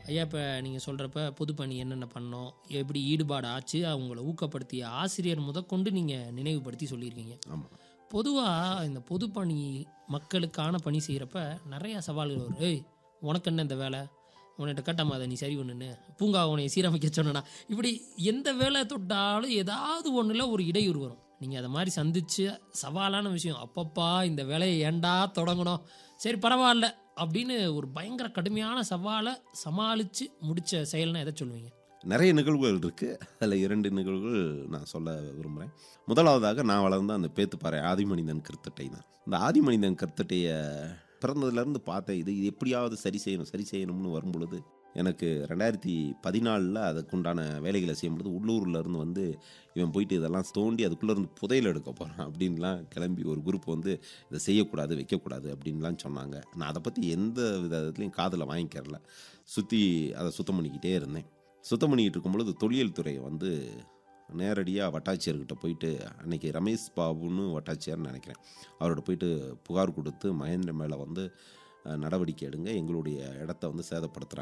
ஐயா இப்போ நீங்கள் சொல்கிறப்ப பொதுப்பணி என்னென்ன பண்ணோம் எப்படி ஈடுபாடு ஆச்சு அவங்கள ஊக்கப்படுத்திய ஆசிரியர் முதற்கொண்டு நீங்கள் நினைவுபடுத்தி சொல்லியிருக்கீங்க ஆமாம் பொதுவாக இந்த பொதுப்பணி மக்களுக்கான பணி செய்கிறப்ப நிறையா சவால்கள் வரும் ஏய் உனக்கு என்ன இந்த வேலை உன்கிட்ட கட்டாம அதை நீ சரி பண்ணுன்னு பூங்கா உன்னை சீரமைக்க சொன்னா இப்படி எந்த வேலை தொட்டாலும் ஏதாவது ஒன்றில் ஒரு இடையூறு வரும் நீங்கள் அதை மாதிரி சந்திச்சு சவாலான விஷயம் அப்பப்பா இந்த வேலையை ஏண்டா தொடங்கணும் சரி பரவாயில்ல அப்படின்னு ஒரு பயங்கர கடுமையான சவாலை சமாளித்து முடித்த செயல்னா எதை சொல்லுவீங்க நிறைய நிகழ்வுகள் இருக்குது அதில் இரண்டு நிகழ்வுகள் நான் சொல்ல விரும்புகிறேன் முதலாவதாக நான் வளர்ந்த அந்த பேத்துப்பாறை ஆதிமனிதன் கருத்தட்டை தான் இந்த ஆதிமனிதன் கருத்தட்டையை பிறந்ததுலேருந்து பார்த்தேன் இது இது எப்படியாவது சரி செய்யணும் சரி செய்யணும்னு வரும்பொழுது எனக்கு ரெண்டாயிரத்தி பதினாலில் அதுக்குண்டான வேலைகளை செய்யும்பொழுது உள்ளூரில் இருந்து வந்து இவன் போயிட்டு இதெல்லாம் தோண்டி அதுக்குள்ளே இருந்து புதையல் எடுக்க போகிறான் அப்படின்லாம் கிளம்பி ஒரு குரூப் வந்து இதை செய்யக்கூடாது வைக்கக்கூடாது அப்படின்லாம் சொன்னாங்க நான் அதை பற்றி எந்த விதத்துலையும் காதில் வாங்கிக்கிறல சுற்றி அதை சுத்தம் பண்ணிக்கிட்டே இருந்தேன் சுத்தம் பண்ணிக்கிட்டு இருக்கும்பொழுது தொழில் துறையை வந்து நேரடியாக வட்டாட்சியர்கிட்ட போயிட்டு அன்னைக்கு ரமேஷ் பாபுன்னு வட்டாட்சியர்னு நினைக்கிறேன் அவரோட போயிட்டு புகார் கொடுத்து மகேந்திர மேலே வந்து அஹ், நடவடிக்கை எடுங்க எங்களுடைய இடத்த வந்து சேதப்படுத்துகிறாங்க